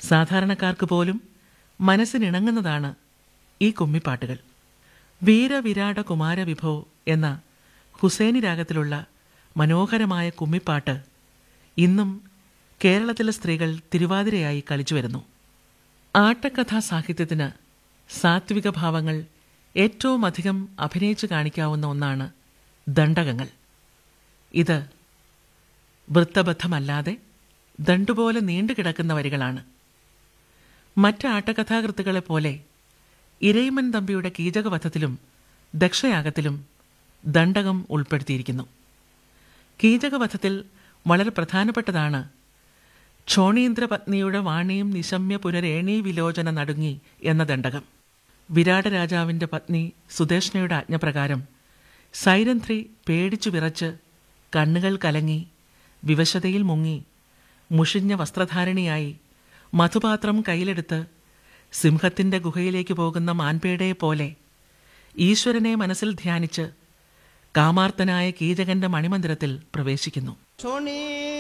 സാധാരണക്കാർക്ക് പോലും മനസ്സിനിണങ്ങുന്നതാണ് ഈ കുമ്മിപ്പാട്ടുകൾ വീരവിരാട കുമാരവിഭോ എന്ന ഹുസൈനി രാഗത്തിലുള്ള മനോഹരമായ കുമ്മിപ്പാട്ട് ഇന്നും കേരളത്തിലെ സ്ത്രീകൾ തിരുവാതിരയായി കളിച്ചു വരുന്നു ആട്ടക്കഥാ സാഹിത്യത്തിന് സാത്വിക ഭാവങ്ങൾ ഏറ്റവും അധികം അഭിനയിച്ചു കാണിക്കാവുന്ന ഒന്നാണ് ദണ്ഡകങ്ങൾ ഇത് വൃത്തബദ്ധമല്ലാതെ ദണ്ടുപോലെ നീണ്ടുകിടക്കുന്ന വരികളാണ് മറ്റ് ആട്ടകഥാകൃത്തുക്കളെ പോലെ ഇരയിമൻ തമ്പിയുടെ കീചകവധത്തിലും ദക്ഷയാഗത്തിലും ദണ്ഡകം ഉൾപ്പെടുത്തിയിരിക്കുന്നു കീചകവധത്തിൽ വളരെ പ്രധാനപ്പെട്ടതാണ് ക്ഷോണീന്ദ്ര പത്നിയുടെ വാണിയും നിശമ്യ പുനരേണീ വിലോചന നടുങ്ങി എന്ന ദണ്ഡകം വിരാട രാജാവിന്റെ പത്നി സുദേഷ്ണയുടെ ആജ്ഞപ്രകാരം സൈരന്ധ്രി പേടിച്ചു വിറച്ച് കണ്ണുകൾ കലങ്ങി വിവശതയിൽ മുങ്ങി മുഷിഞ്ഞ വസ്ത്രധാരണിയായി മധുപാത്രം കയ്യിലെടുത്ത് സിംഹത്തിന്റെ ഗുഹയിലേക്ക് പോകുന്ന മാൻപേടയെ പോലെ ഈശ്വരനെ മനസ്സിൽ ധ്യാനിച്ച് കാമാർത്തനായ കീചകന്റെ മണിമന്ദിരത്തിൽ പ്രവേശിക്കുന്നു ക്ഷോണീ